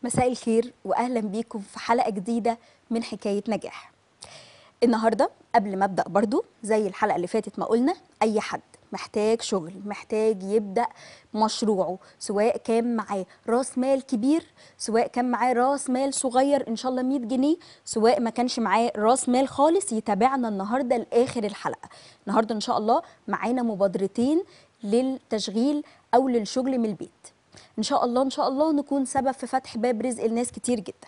مساء الخير واهلا بيكم في حلقه جديده من حكايه نجاح النهارده قبل ما ابدا برضو زي الحلقه اللي فاتت ما قلنا اي حد محتاج شغل محتاج يبدا مشروعه سواء كان معاه راس مال كبير سواء كان معاه راس مال صغير ان شاء الله 100 جنيه سواء ما كانش معاه راس مال خالص يتابعنا النهارده لاخر الحلقه النهارده ان شاء الله معانا مبادرتين للتشغيل او للشغل من البيت ان شاء الله ان شاء الله نكون سبب في فتح باب رزق لناس كتير جدا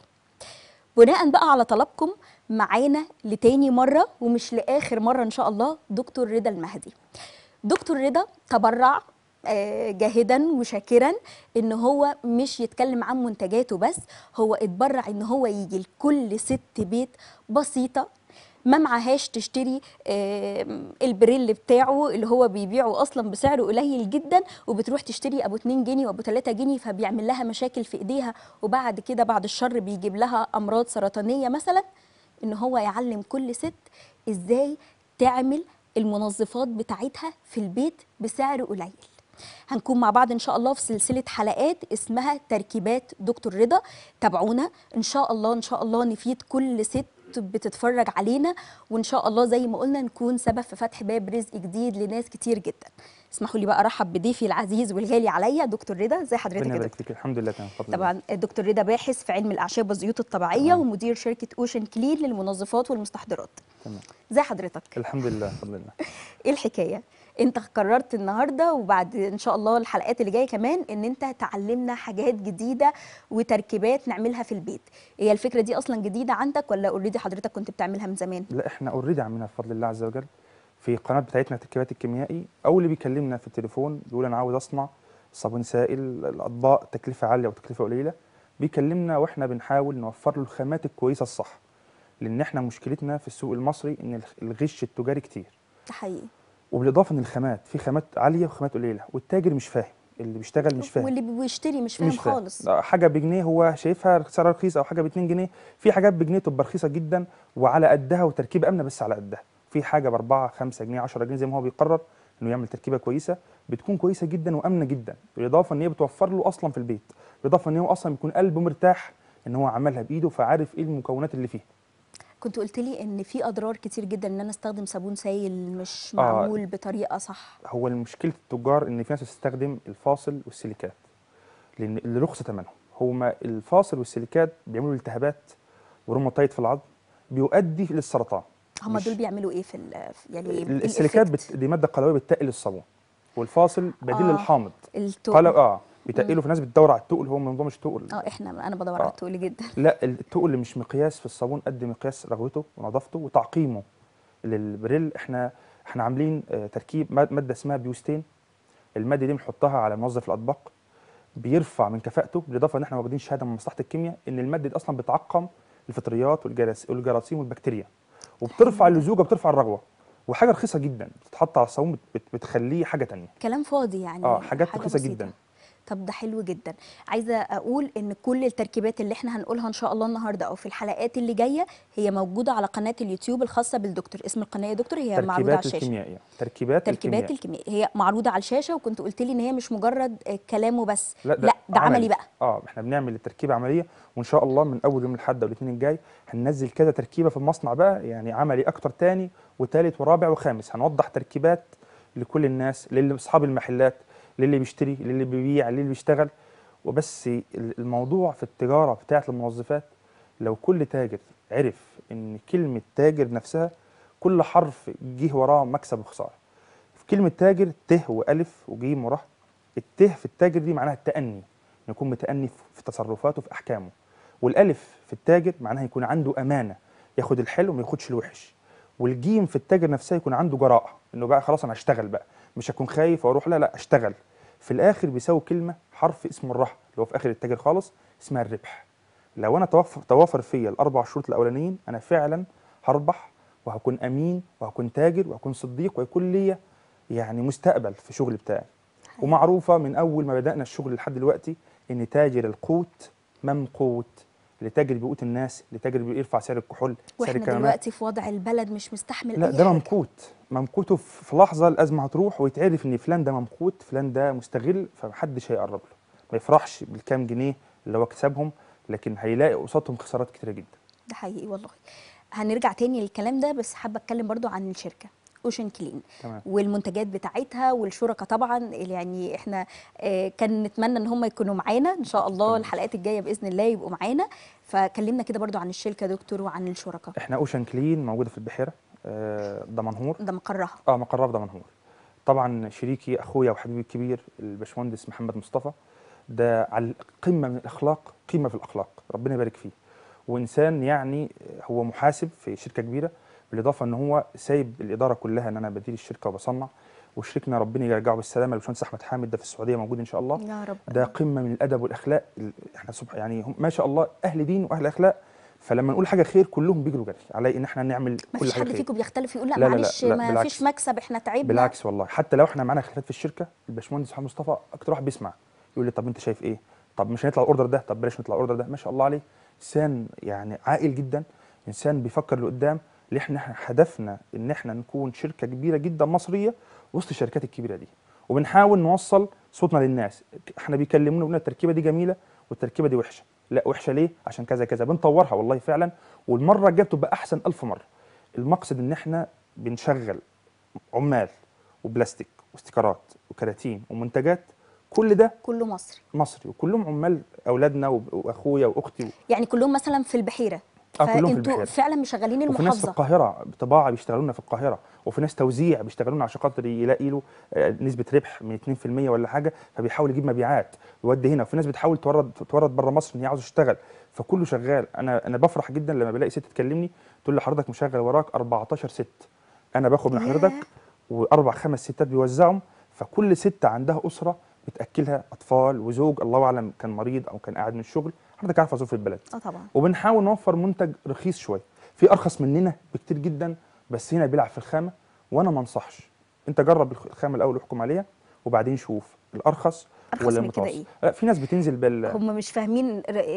بناء بقى على طلبكم معانا لتاني مرة ومش لآخر مرة إن شاء الله دكتور رضا المهدي دكتور رضا تبرع آه، جاهدا وشاكرا ان هو مش يتكلم عن منتجاته بس هو اتبرع ان هو يجي لكل ست بيت بسيطه ما معهاش تشتري آه، البريل بتاعه اللي هو بيبيعه اصلا بسعر قليل جدا وبتروح تشتري ابو 2 جنيه وابو 3 جنيه فبيعمل لها مشاكل في ايديها وبعد كده بعد الشر بيجيب لها امراض سرطانيه مثلا ان هو يعلم كل ست ازاي تعمل المنظفات بتاعتها في البيت بسعر قليل هنكون مع بعض ان شاء الله في سلسله حلقات اسمها تركيبات دكتور رضا تابعونا ان شاء الله ان شاء الله نفيد كل ست بتتفرج علينا وان شاء الله زي ما قلنا نكون سبب في فتح باب رزق جديد لناس كتير جدا اسمحوا لي بقى ارحب بضيفي العزيز والغالي عليا دكتور رضا ازي حضرتك ربنا يا يبارك دكتور فيك الحمد لله تمام بفضل الله. طبعا الدكتور رضا باحث في علم الاعشاب والزيوت الطبيعيه تمام. ومدير شركه اوشن كلين للمنظفات والمستحضرات تمام ازي حضرتك الحمد لله بفضل الله ايه الحكايه انت قررت النهارده وبعد ان شاء الله الحلقات اللي جايه كمان ان انت تعلمنا حاجات جديده وتركيبات نعملها في البيت هي الفكره دي اصلا جديده عندك ولا اوريدي حضرتك كنت بتعملها من زمان لا احنا اوريدي عاملينها بفضل الله عز وجل في القناه بتاعتنا التركيبات الكيميائي او اللي بيكلمنا في التليفون بيقول انا عاوز اصنع صابون سائل الاطباق تكلفه عاليه وتكلفه قليله بيكلمنا واحنا بنحاول نوفر له الخامات الكويسه الصح لان احنا مشكلتنا في السوق المصري ان الغش التجاري كتير ده حقيقي وبالاضافه ان الخامات في خامات عاليه وخامات قليله والتاجر مش فاهم اللي بيشتغل مش فاهم واللي بيشتري مش فاهم مش فاهم خالص لا، حاجه بجنيه هو شايفها سعرها رخيص او حاجه ب 2 جنيه في حاجات بجنيه تبقى رخيصه جدا وعلى قدها وتركيبه امنه بس على قدها في حاجه ب 4 5 جنيه 10 جنيه زي ما هو بيقرر انه يعمل تركيبه كويسه بتكون كويسه جدا وامنه جدا بالاضافه ان هي بتوفر له اصلا في البيت بالاضافه ان هو اصلا بيكون قلبه مرتاح ان هو عملها بايده فعارف ايه المكونات اللي فيها كنت قلت لي ان في اضرار كتير جدا ان انا استخدم صابون سائل مش آه. معمول بطريقه صح هو مشكله التجار ان في ناس بتستخدم الفاصل والسيليكات لان اللي رخص ثمنهم هما الفاصل والسيليكات بيعملوا التهابات وروماتايد في العظم بيؤدي للسرطان هم مش- دول بيعملوا ايه في ال- يعني إيه السيليكات الإفكت؟ بت... دي ماده قلويه بتقل الصابون والفاصل بديل آه. للحامض التقل قلو اه بيتقلوا في ناس بتدور على التقل هو منظام مش تقل اه احنا انا بدور آه. على التقل جدا لا التقل مش مقياس في الصابون قد مقياس رغوته ونظافته وتعقيمه للبريل احنا احنا عاملين آه، تركيب ماد- ماده اسمها بيوستين الماده دي بنحطها على منظف الاطباق بيرفع من كفاءته بالاضافه ان احنا واخدين شهاده من مصلحه الكيمياء ان الماده دي اصلا بتعقم الفطريات والجراس- والجراثيم والبكتيريا وبترفع اللزوجه بترفع الرغوه وحاجه رخيصه جدا بتتحط على الصابون بت- بت- بتخليه حاجه تانية كلام فاضي يعني اه حاجات حاجة رخيصه بسيطة. جدا طب ده حلو جدا عايزه اقول ان كل التركيبات اللي احنا هنقولها ان شاء الله النهارده او في الحلقات اللي جايه هي موجوده على قناه اليوتيوب الخاصه بالدكتور اسم القناه يا دكتور هي معروضه على تركيبات الشاشه الكيميائيه تركيبات تركيبات الكيمياء الكيمياء هي معروضه على الشاشه وكنت قلت لي ان هي مش مجرد آه، كلام وبس لا لا ده عملي بقى اه احنا بنعمل التركيبه عمليه وان شاء الله من اول يوم الاحد او الاثنين الجاي هننزل كذا تركيبه في المصنع بقى يعني عملي اكتر تاني وثالث ورابع وخامس هنوضح تركيبات لكل الناس لاصحاب المحلات للي بيشتري للي بيبيع للي بيشتغل وبس ال- الموضوع في التجاره بتاعه المنظفات لو كل تاجر عرف ان كلمه تاجر نفسها كل حرف جه وراه مكسب وخساره في كلمه تاجر ت والف وجيم وراه الت في التاجر دي معناها التأني يكون متأني في- في تصرفاته في أحكامه والألف في التاجر معناها يكون عنده أمانة ياخد الحلو وما ياخدش الوحش والجيم في التاجر نفسها يكون عنده جراءة إنه بقى خلاص أنا هشتغل بقى مش هكون خايف وأروح لا لا أشتغل في الآخر بيساوي كلمة حرف اسمه الره اللي هو في آخر التاجر خالص اسمها الربح لو أنا توفر, توافر فيا الأربع شروط الأولانيين أنا فعلا هربح وهكون أمين وهكون تاجر وهكون صديق ويكون ليا يعني مستقبل في شغل بتاعي ومعروفة من أول ما بدأنا الشغل لحد دلوقتي إن تاجر القوت ممقوت اللي تاجر بقوت الناس اللي تاجر بيرفع سعر الكحول سعر واحنا الكمامات دلوقتي في وضع البلد مش مستحمل لا اي ده حاجه ممقوت ممقوته في في لحظة الأزمة هتروح ويتعرف إن فلان ده ممقوت فلان ده مستغل فمحدش هيقرب له ما يفرحش بالكام جنيه اللي هو كسبهم لكن هيلاقي قصادهم خسارات كتيره جدا ده حقيقي والله هنرجع تاني للكلام ده بس حابه اتكلم برضو عن الشركه اوشن كلين تمام. والمنتجات بتاعتها والشركاء طبعا اللي يعني احنا آه، كان نتمنى ان هم يكونوا معانا ان شاء الله تمام. الحلقات الجايه باذن الله يبقوا معانا فكلمنا كده برضو عن الشركه يا دكتور وعن الشركاء احنا اوشن كلين موجوده في البحيره آه، دمنهور ده مقرها اه مقرها في دمنهور طبعا شريكي اخويا وحبيبي الكبير الباشمهندس محمد مصطفى ده على قمه من الاخلاق قمه في الاخلاق ربنا يبارك فيه وانسان يعني هو محاسب في شركه كبيره بالاضافه ان هو سايب الاداره كلها ان انا بدير الشركه وبصنع وشريكنا ربنا يرجعه بالسلامه الباشمهندس احمد حامد ده في السعوديه موجود ان شاء الله يا رب ده قمه من الادب والاخلاق ال- احنا صبح يعني هم ما شاء الله اهل دين واهل اخلاق فلما نقول حاجه خير كلهم بيجروا جري على ان احنا نعمل ما كل فيش حاجه حد خير فيكم بيختلف يقول لا, لا، لا، لا، معلش لا، ما بالعكس. فيش مكسب احنا تعبنا بالعكس والله حتى لو احنا معانا خلافات في الشركه الباشمهندس محمد مصطفى اكتر واحد بيسمع يقول لي طب انت شايف ايه طب مش هنطلع الاوردر ده طب بلاش نطلع الاوردر ده ما شاء الله عليه انسان يعني عاقل جدا انسان بيفكر لقدام اللي احنا إحنا هدفنا ان احنا نكون شركه كبيره جدا مصريه وسط الشركات الكبيره دي وبنحاول نوصل صوتنا للناس احنا بيكلمونا يقولوا التركيبه دي جميله والتركيبه دي وحشه لا وحشه ليه عشان كذا كذا بنطورها والله فعلا والمره الجايه بتبقى احسن ألف مره المقصد ان احنا بنشغل عمال وبلاستيك واستيكرات وكراتين ومنتجات كل ده كله مصري مصري وكلهم عمال اولادنا وب- واخويا واختي يعني كلهم مثلا في البحيره آه، كلهم في فانتوا البحيرة. فعلا مشغلين وفي ناس في المحافظه القاهره طباعه بيشتغلونا في القاهره وفي ناس توزيع بيشتغلونا عشان خاطر يلاقي له آه، نسبه ربح من 2% ولا حاجه فبيحاول يجيب مبيعات ويودي هنا وفي ناس بتحاول تورد تورد بره مصر ان هي عاوزه تشتغل فكله شغال انا انا بفرح جدا لما بلاقي ست تكلمني تقول لي حضرتك مشغل وراك 14 ست انا باخد من ياه. حضرتك واربع خمس ستات بيوزعهم فكل ست عندها اسره بتاكلها اطفال وزوج الله اعلم كان مريض او كان قاعد من الشغل حضرتك عارفه ظروف البلد اه طبعا وبنحاول نوفر منتج رخيص شويه في ارخص مننا بكتير جدا بس هنا بيلعب في الخامه وانا ما انصحش انت جرب الخ- الخامه الاول واحكم عليها وبعدين شوف الارخص أرخص ولا من كده المتوسط إيه؟ لا في ناس بتنزل بال هم مش فاهمين ر-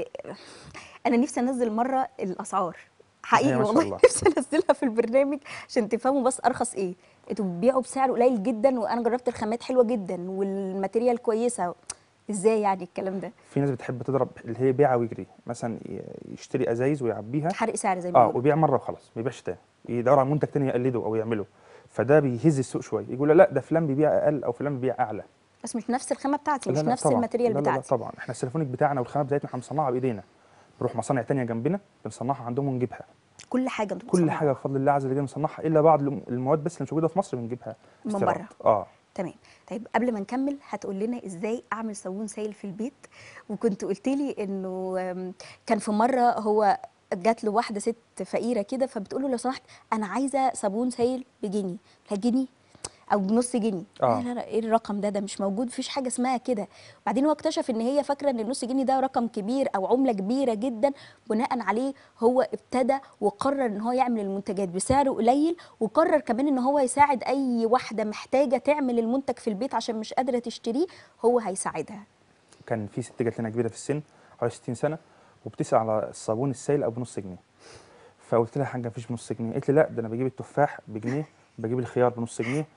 انا نفسي انزل مره الاسعار حقيقي ما شاء والله الله. نفسي انزلها في البرنامج عشان تفهموا بس ارخص ايه انتوا بتبيعوا بسعر قليل جدا وانا جربت الخامات حلوه جدا والماتيريال كويسه ازاي يعني الكلام ده في ناس بتحب تضرب اللي هي بيعه ويجري مثلا ي- يشتري ازايز ويعبيها حرق سعر زي ما اه بيقولوا ويبيع مره وخلاص ما يبيعش تاني يدور على منتج تاني يقلده او يعمله فده بيهز السوق شويه يقول لا لا ده فلان بيبيع اقل او فلان بيبيع اعلى بس مش نفس الخامه بتاعتي مش لا لا نفس طبعاً. الماتيريال لا لا بتاعتي لا طبعا احنا السيليفونيك بتاعنا والخامات بتاعتنا احنا بنصنعها بايدينا نروح مصانع تانية جنبنا بنصنعها عندهم ونجيبها كل حاجه انتوا كل بتصنعوها. حاجه بفضل الله عز وجل بنصنعها الا بعض الم- المواد بس اللي مش موجوده في مصر بنجيبها من استيراد. بره. اه تمام طيب قبل ما نكمل هتقول لنا ازاي اعمل صابون سائل في البيت وكنت قلت لي انه آم، كان في مره هو جات له واحده ست فقيره كده فبتقول له لو سمحت انا عايزه صابون سائل بجنيه لا جنيه او بنص جنيه آه. لا لا لا ايه الرقم ده ده مش موجود مفيش حاجه اسمها كده وبعدين هو اكتشف ان هي فاكره ان النص جنيه ده رقم كبير او عمله كبيره جدا بناء عليه هو ابتدى وقرر ان هو يعمل المنتجات بسعر قليل وقرر كمان ان هو يساعد اي واحده محتاجه تعمل المنتج في البيت عشان مش قادره تشتريه هو هيساعدها كان في ست جات لنا كبيره في السن حوالي 60 سنه وبتسال على الصابون السائل او بنص جنيه فقلت لها يا حاجه مفيش بنص جنيه قالت لي لا ده انا بجيب التفاح بجنيه بجيب الخيار بنص جنيه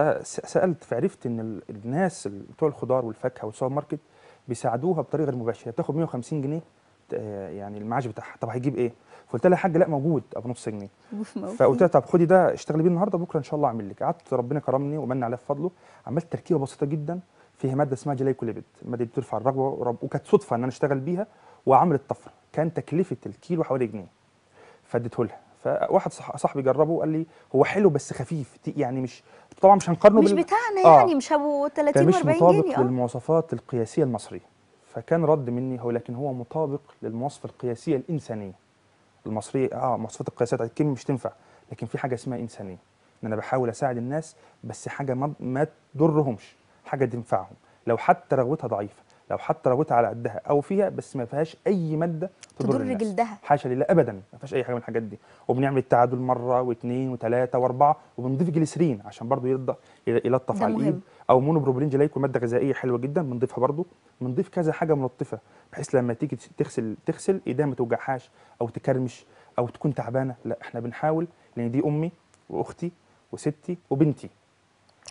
فسالت فعرفت ان ال- الناس ال- بتوع الخضار والفاكهه والسوبر ماركت بيساعدوها بطريقه غير مباشره بتاخد 150 جنيه آه، يعني المعاش بتاعها طب هيجيب ايه؟ فقلت لها يا حاجه لا موجود ابو نص جنيه فقلت لها طب خدي ده اشتغلي بيه النهارده بكره ان شاء الله اعمل لك قعدت ربنا كرمني ومن عليا بفضله عملت تركيبه بسيطه جدا فيها ماده اسمها جلايكوليبيد الماده دي بترفع الرغبه ورب- وكانت صدفه ان انا اشتغل بيها وعملت طفره كان تكلفه الكيلو حوالي جنيه فاديته لها فواحد صح صاحبي جربه قال لي هو حلو بس خفيف تي- يعني مش طبعا مش هنقارنه مش بال- بتاعنا آه. يعني مش ابو ده 30 مش و40 مطابق جنيه اه للمواصفات القياسيه المصريه فكان رد مني هو لكن هو مطابق للمواصفه القياسيه الانسانيه المصريه اه المواصفات القياسيه بتاعت الكلمه مش تنفع لكن في حاجه اسمها انسانيه ان انا بحاول اساعد الناس بس حاجه ما, ما تضرهمش حاجه تنفعهم لو حتى رغبتها ضعيفه لو حتى رغبتها على قدها او فيها بس ما فيهاش اي ماده تضر, تضر الناس. جلدها. حاشا لله ابدا ما فيهاش اي حاجه من الحاجات دي وبنعمل التعادل مره واثنين وثلاثه واربعه وبنضيف جليسرين عشان برضو يرضى يلطف ده على مهم. الايد او مونوبروبلين جلايكو ماده غذائيه حلوه جدا بنضيفها برضو بنضيف كذا حاجه ملطفه بحيث لما تيجي تغسل تغسل ايديها ما توجعهاش او تكرمش او تكون تعبانه لا احنا بنحاول لان دي امي واختي وستي وبنتي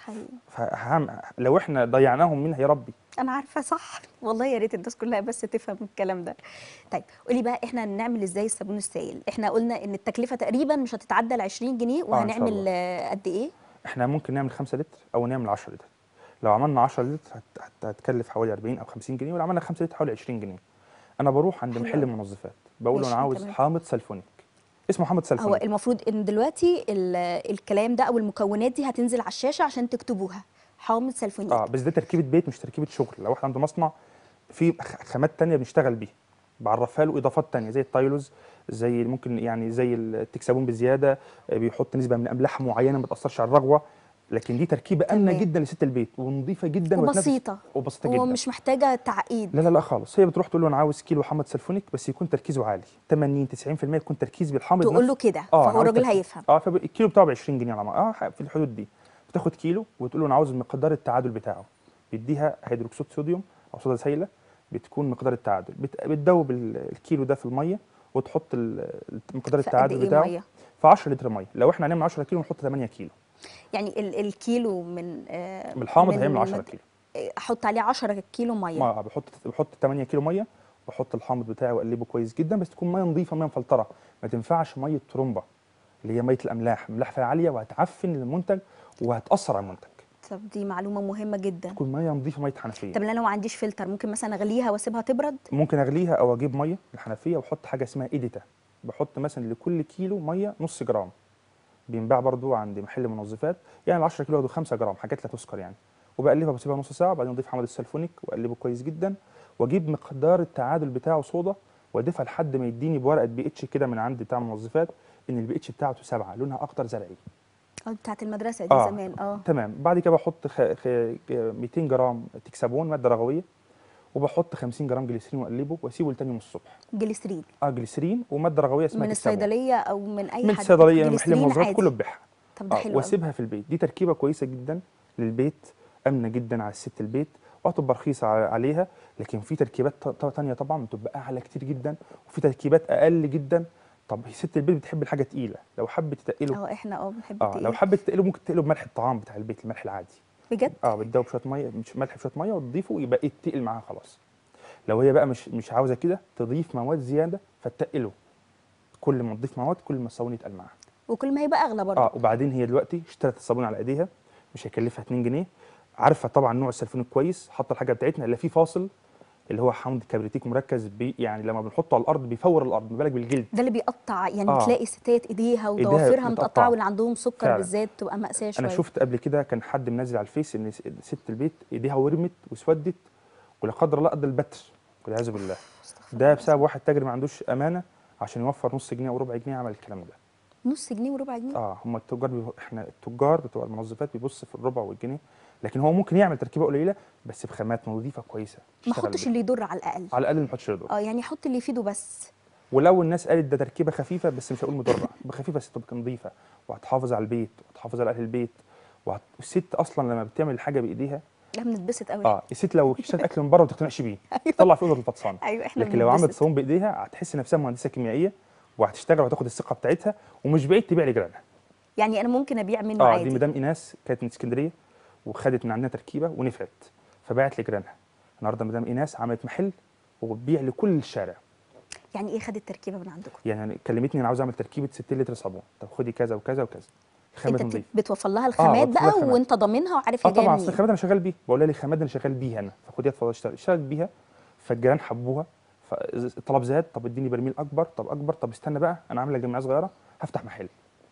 حقيقي فهم لو احنا ضيعناهم مين هيربي انا عارفه صح والله يا ريت الناس كلها بس تفهم الكلام ده طيب قولي بقى احنا نعمل ازاي الصابون السائل احنا قلنا ان التكلفه تقريبا مش هتتعدى ال 20 جنيه شاء وهنعمل الله. آه، قد ايه احنا ممكن نعمل 5 لتر او نعمل 10 لتر لو عملنا 10 لتر هت- هت- هتكلف حوالي 40 او 50 جنيه ولو عملنا 5 لتر حوالي 20 جنيه انا بروح عند حلو محل أوي. المنظفات بقول له انا ماشي، عاوز تمام. حامض سلفونيك اسمه حامض هو سلفونيك المفروض ان دلوقتي ال- الكلام ده او المكونات دي هتنزل على الشاشه عشان تكتبوها حامض سلفونيك اه بس ده تركيبه بيت مش تركيبه شغل لو واحد عنده مصنع في خ- خامات تانية بنشتغل بيها بعرفها له اضافات تانية زي التايلوز زي ممكن يعني زي التكسبون بزياده آه، بيحط نسبه من املاح معينه ما تاثرش على الرغوه لكن دي تركيبه امنه تمام. جدا لست البيت ونظيفه جدا وتنافس- وبسيطه وبسيطه جدا ومش محتاجه تعقيد لا لا لا خالص هي بتروح تقول له انا عاوز كيلو حامض سلفونيك بس يكون تركيزه عالي 80 90% يكون تركيز بالحامض تقول نفسه. له كده اه أنا فهو عاوز الراجل تركيز. هيفهم اه فالكيلو بتاعه ب 20 جنيه على ما اه ح- في الحدود دي بتاخد كيلو وتقول له انا عاوز مقدار التعادل بتاعه بيديها هيدروكسيد صوديوم او صودا سائله بتكون مقدار التعادل بت- بتدوب ال- الكيلو ده في الميه وتحط ال- مقدار في قد التعادل ايه بتاعه ميه في 10 لتر ميه لو احنا هنعمل 10 كيلو نحط 8 كيلو يعني ال الكيلو من آه بالحامض من هيعمل 10 المد- كيلو آه، احط عليه 10 كيلو ميه ما بحط بحط 8 كيلو ميه واحط الحامض بتاعي واقلبه كويس جدا بس تكون ميه نظيفه ميه مفلتره ما تنفعش ميه ترمبه اللي هي ميه الاملاح املاح فيها عاليه وهتعفن المنتج وهتاثر على المنتج طب دي معلومه مهمه جدا تكون ميه نظيفه ميه حنفيه طب انا لو ما عنديش فلتر ممكن مثلا اغليها واسيبها تبرد ممكن اغليها او اجيب ميه من الحنفيه واحط حاجه اسمها ايديتا بحط مثلا لكل كيلو ميه نص جرام بينباع برضو عند محل منظفات يعني ال 10 كيلو ياخدوا 5 جرام حاجات لا تذكر يعني وبقلبها بسيبها نص ساعه وبعدين اضيف حامض السلفونيك واقلبه كويس جدا واجيب مقدار التعادل بتاعه صودا واضيفها لحد ما يديني بورقه بي اتش كده من عند بتاع المنظفات ان البي اتش بتاعته سبعه لونها اخضر زرعي اه بتاعت المدرسه دي آه. زمان اه تمام بعد كده بحط خ... خ... 200 جرام تكسبون ماده رغويه وبحط 50 جرام جليسرين واقلبه واسيبه لتاني يوم الصبح جليسرين اه جليسرين وماده رغويه اسمها من تكسبون. الصيدليه او من اي من حد الصيدليه من محل جليسرين المنظفات عادي. كله بيبيعها طب ده آه، حلو قوي واسيبها في البيت دي تركيبه كويسه جدا للبيت امنه جدا على الست البيت وهتبقى رخيصه ع- عليها لكن في تركيبات ت- ت- تانية طبعا بتبقى اعلى كتير جدا وفي تركيبات اقل جدا طب ست البيت بتحب الحاجه تقيله لو حبت تقله اه احنا اه بنحب اه التقيل. لو حبت تقله ممكن تقله بملح الطعام بتاع البيت الملح العادي بجد اه بتدوب شويه ميه مش ملح بشويه ميه وتضيفه يبقى ايه تقل معاها خلاص لو هي بقى مش مش عاوزه كده تضيف مواد زياده فتقله كل ما تضيف مواد كل ما الصابون يتقل معاها وكل ما هيبقى اغلى برضه اه وبعدين هي دلوقتي اشترت الصابون على ايديها مش هيكلفها 2 جنيه عارفه طبعا نوع السلفون الكويس حاطه الحاجه بتاعتنا اللي فيه فاصل اللي هو حمض كبريتيك مركز بي يعني لما بنحطه على الارض بيفور الارض ما بالك بالجلد ده اللي بيقطع يعني آه. تلاقي ستات ايديها إيديها وضوافرها متقطعة. متقطعه واللي عندهم سكر فعلا. بالذات تبقى مأساة شويه انا شفت قبل كده كان حد منزل على الفيس ان س- ست البيت ايديها ورمت واسودت ولا قدر الله ادى البتر والعياذ بالله استغفر ده الله. بسبب واحد تاجر ما عندوش امانه عشان يوفر نص جنيه او ربع جنيه عمل الكلام ده نص جنيه وربع جنيه اه هم التجار بيبقوا احنا التجار بتوع المنظفات بيبص في الربع والجنيه لكن هو ممكن يعمل تركيبه قليله بس بخامات نظيفه كويسه ما يشتغل احطش بيها. اللي يضر على الاقل على الاقل ما نحطش رضا اه يعني احط اللي يفيده بس ولو الناس قالت ده تركيبه خفيفه بس مش هقول مضره تبقى خفيفه بس تبقى نظيفه وهتحافظ على البيت وهتحافظ على اهل البيت وهت... والست اصلا لما بتعمل الحاجه بايديها لا بنتبسط قوي اه الست لو اشترت اكل من بره ما تقتنعش بيه تطلع في اوضه الفطسان ايوه احنا لكن لو عملت بنتبسط. صابون بايديها هتحس نفسها مهندسه كيميائيه وهتشتغل وهتاخد الثقه بتاعتها ومش بعيد تبيع لجيرانها يعني انا ممكن ابيع منه اه عادي دي مدام ايناس كانت من اسكندريه وخدت من عندنا تركيبه ونفعت فباعت لجيرانها النهارده مدام ايناس عملت محل وبتبيع لكل الشارع يعني ايه خد التركيبه من عندكم يعني كلمتني انا عاوز اعمل تركيبه 60 لتر صابون طب خدي كذا وكذا وكذا خامات انت بت- نظيفه بتوفر لها الخامات بوفر لها بقى الخامات. وانت ضامنها وعارف اه هي جايه طبعا اصل منين الخامات انا شغال بيها بقول لها الخامات انا شغال بيها انا فخديها اتفضلي اشتغل اشتغلت بيها فالجيران حبوها فالطلب زاد طب اديني برميل اكبر طب اكبر طب استنى بقى انا عامله جمعيه صغيره هفتح محل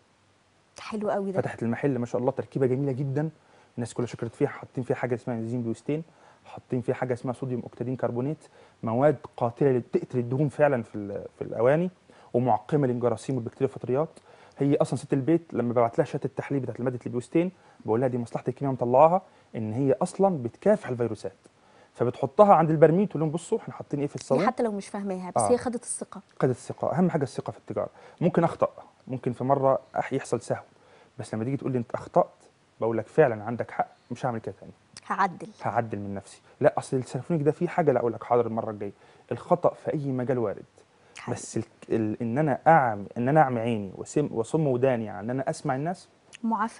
حلو قوي ده فتحت المحل ما شاء الله تركيبه جميله جدا الناس كلها شكرت فيها حاطين فيها حاجه اسمها انزيم بيوستين حاطين فيها حاجه اسمها صوديوم اوكتادين كربونات مواد قاتله اللي بتقتل الدهون فعلا في ال- في الاواني ومعقمه للجراثيم والبكتيريا والفطريات هي اصلا ست البيت لما ببعت لها شهاده التحليل بتاعت ماده البيوستين بقول لها دي مصلحه الكيمياء مطلعاها ان هي اصلا بتكافح الفيروسات فبتحطها عند البرميل تقول لهم بصوا احنا حاطين ايه في هي الصابون حتى لو مش فاهماها بس آه. هي خدت الثقه قيد الثقة أهم حاجة الثقة في التجارة ممكن أخطأ ممكن في مرة أح- يحصل سهو بس لما تيجي تقول لي أنت أخطأت بقول لك فعلا عندك حق مش هعمل كده تاني هعدل هعدل من نفسي لا أصل السلفونيك ده فيه حاجة لا أقول لك حاضر المرة الجاية الخطأ في أي مجال وارد حقيقي. بس ال... ال... إن أنا أعمي إن أنا أعمي عيني وسم وصم وداني عن إن أنا أسمع الناس معافره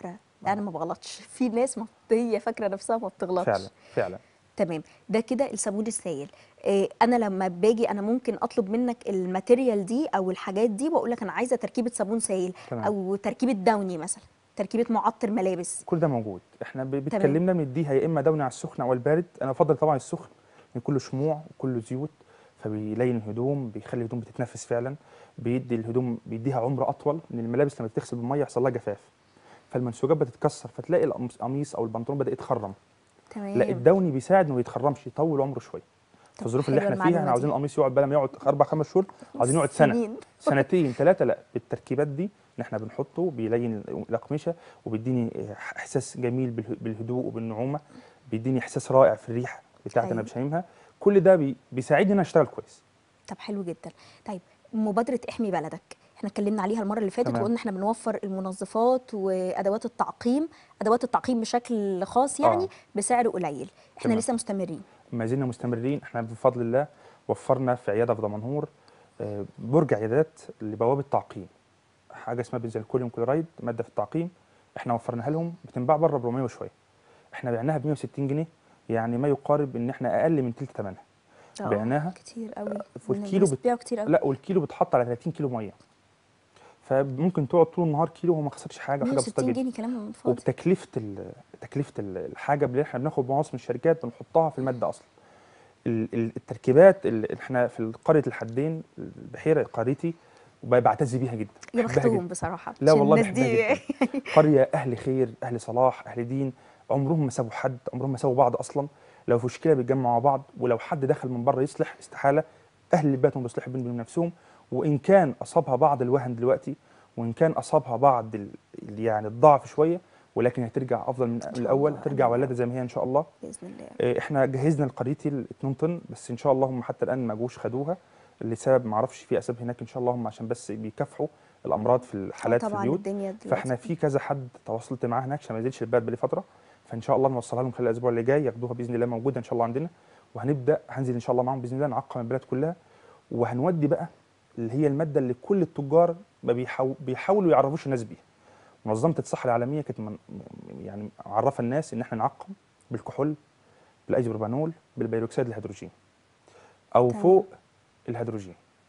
لا انا ما بغلطش في ناس ما هي فاكره نفسها ما بتغلطش فعلا فعلا تمام ده كده الصابون السائل إيه انا لما باجي انا ممكن اطلب منك الماتيريال دي او الحاجات دي واقول لك انا عايزه تركيبه صابون سائل تمام. او تركيبه داوني مثلا تركيبه معطر ملابس كل ده موجود احنا ب- بتكلمنا بنديها يا اما دوني على السخن او البارد انا بفضل طبعا السخن من كله شموع وكله زيوت فبيلين الهدوم بيخلي الهدوم بتتنفس فعلا بيدي الهدوم بيديها عمر اطول من الملابس لما تغسل بالميه يحصل لها جفاف فالمنسوجات بتتكسر فتلاقي القميص القميص او البنطلون بدا يتخرم تمام لا الدوني بيساعد انه ما يتخرمش يطول عمره شويه طب في الظروف اللي حلوة احنا فيها احنا المعلومة عاوزين دي. القميص يقعد بدل ما يقعد اربع خمس شهور عاوزين يقعد سنه سنين. سنتين ثلاثه لا بالتركيبات دي ان احنا بنحطه بيلين الاقمشه وبيديني احساس جميل باله- بالهدوء وبالنعومه بيديني احساس رائع في الريحه بتاعتي انا أيوة. بشمها كل ده بي بيساعدني ان انا اشتغل كويس طب حلو جدا طيب مبادره احمي بلدك احنا اتكلمنا عليها المره اللي فاتت تمام. وقلنا احنا بنوفر المنظفات وادوات التعقيم ادوات التعقيم بشكل خاص يعني آه. بسعر قليل احنا تمام. لسه مستمرين ما زلنا مستمرين احنا بفضل الله وفرنا في عياده في دمنهور آه، برج عيادات لبوابه تعقيم حاجه اسمها بنزلكوليوم كلورايد ماده في التعقيم احنا وفرناها لهم بتنباع بره ب 400 وشويه احنا بعناها ب 160 جنيه يعني ما يقارب ان احنا اقل من تلت ثمنها آه، بعناها كتير قوي والكيلو بت- بتبيعوا كتير قوي لا والكيلو بتحط على 30 كيلو ميه فممكن تقعد طول النهار كيلو وما خسرتش حاجه حاجه بسيطه 160 جدا جنيه كلام فاضي وبتكلفه ال- تكلفه ال- الحاجه اللي احنا بناخد معاص من الشركات بنحطها في الماده اصلا ال- ال- التركيبات اللي احنا في قريه الحدين البحيره قريتي وبعتز بيها جدا يا بحبها بختهم جدا. بصراحه لا عشان والله الناس بحبها دي جدا قريه اهل خير اهل صلاح اهل دين عمرهم ما سابوا حد عمرهم ما سابوا بعض اصلا لو في مشكله بيتجمعوا مع بعض ولو حد دخل من بره يصلح استحاله اهل البيت هم بيصلحوا بين نفسهم وان كان اصابها بعض الوهن دلوقتي وان كان اصابها بعض ال- ال- يعني الضعف شويه ولكن هترجع افضل من شاء الاول الله. ترجع ولاده زي ما هي ان شاء الله باذن الله آه، احنا جهزنا لقريتي ال 2 طن بس ان شاء الله هم حتى الان ما جوش خدوها لسبب ما اعرفش في اسباب هناك ان شاء الله هم عشان بس بيكافحوا الامراض في الحالات في طبعا البيوت الدنيا دلوقتي فاحنا في كذا حد تواصلت معاه هناك عشان ما ينزلش البلد بقالي فتره فان شاء الله نوصلها لهم خلال الاسبوع اللي جاي ياخدوها باذن الله موجوده ان شاء الله عندنا وهنبدا هنزل ان شاء الله معاهم باذن الله نعقم البلد كلها وهنودي بقى اللي هي الماده اللي كل التجار ما بيحاو بيحاولوا يعرفوش الناس بيها منظمه الصحه العالميه كانت من يعني معرفه الناس ان احنا نعقم بالكحول بالايزوبروبانول بالبيروكسيد الهيدروجين او تمام. فوق الهيدروجين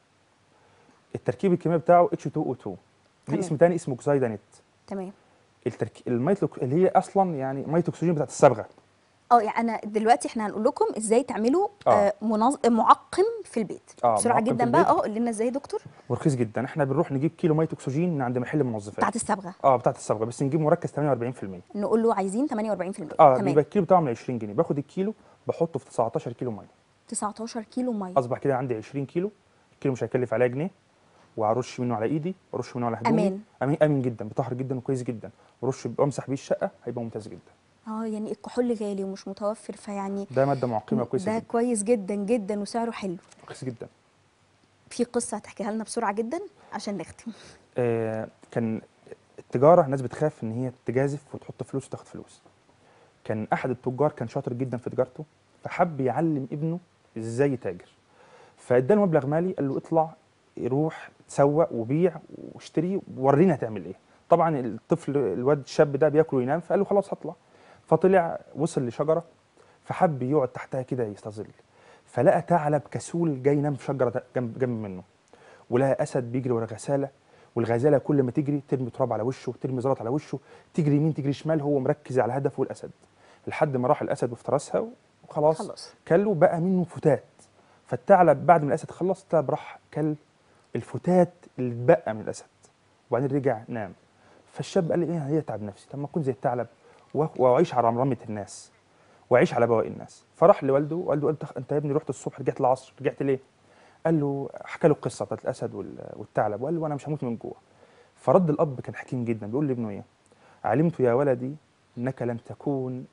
التركيب الكيميائي بتاعه H2O2 تمام. ليه اسم تاني اسمه اوكسيدانيت تمام الترك... الميه الأك- اللي هي اصلا يعني ميه اكسجين بتاعت الصبغه اه يعني انا دلوقتي احنا هنقول لكم ازاي تعملوا آه. آه. منظ... معقم في البيت آه، بسرعه معقم في جدا بقى البيت. اه قول لنا ازاي يا دكتور ورخيص جدا احنا بنروح نجيب كيلو ميه اكسجين من عند محل منظفات بتاعت الصبغه اه بتاعت الصبغه بس نجيب مركز 48% نقول له عايزين 48% اه تمام بيبقى الكيلو بتاعه من 20 جنيه باخد الكيلو بحطه في 19 كيلو ميه 19 كيلو ميه اصبح كده عندي 20 كيلو الكيلو مش هيكلف عليا جنيه وهرش منه على ايدي وارش منه على هدومي أمان. امين امين جدا بيطهر جدا وكويس جدا ورش وامسح بيه الشقه هيبقى ممتاز جدا اه يعني الكحول غالي ومش متوفر فيعني ده ماده معقمه كويسه ده جدا كويس جدا جدا وسعره حلو رخيص جدا في قصه هتحكيها لنا بسرعه جدا عشان نختم آه، كان التجاره الناس بتخاف ان هي تجازف وتحط فلوس وتاخد فلوس كان احد التجار كان شاطر جدا في تجارته فحب يعلم ابنه ازاي يتاجر فاداله مبلغ مالي قال له اطلع روح تسوق وبيع واشتري وورينا هتعمل ايه طبعا الطفل الواد الشاب ده بياكل وينام فقال له خلاص هطلع فطلع وصل لشجره فحب يقعد تحتها كده يستظل فلقى ثعلب كسول جاي ينام في شجره جنب جنب منه ولقى اسد بيجري ورا غساله والغزاله كل ما تجري ترمي تراب على وشه ترمي زلط على وشه تجري يمين تجري شمال هو مركز على هدفه الاسد لحد ما راح الاسد وافترسها وخلاص خلاص. كله بقى منه فتات فالثعلب بعد ما الاسد خلص الثعلب راح كل الفتات اللي اتبقى من الاسد وبعدين رجع نام فالشاب قال لي ايه هي تعب نفسي طب ما اكون زي الثعلب و- واعيش على رمرمه الناس واعيش على بواقي الناس فراح لوالده والده قال له انت يا ابني رحت الصبح رجعت العصر رجعت ليه قال له حكى له القصه بتاعت الاسد وال- والثعلب وقال له انا مش هموت من جوع فرد الاب كان حكيم جدا بيقول لابنه ايه علمت يا ولدي انك لن تكون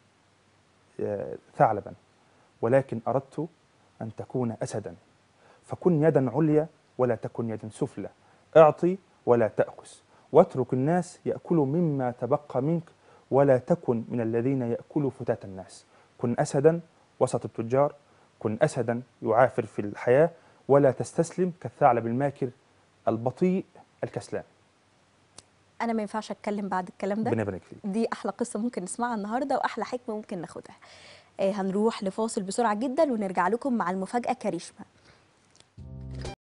آه، ثعلبا ولكن اردت ان تكون اسدا فكن يدا عليا ولا تكن يدا سفلى اعطي ولا تاخذ واترك الناس ياكلوا مما تبقى منك ولا تكن من الذين ياكلوا فتات الناس كن اسدا وسط التجار كن اسدا يعافر في الحياه ولا تستسلم كالثعلب الماكر البطيء الكسلان انا ما ينفعش اتكلم بعد الكلام ده ربنا يبارك فيك دي احلى قصه ممكن نسمعها النهارده واحلى حكمه ممكن ناخدها آه هنروح لفاصل بسرعه جدا ونرجع لكم مع المفاجاه كريشما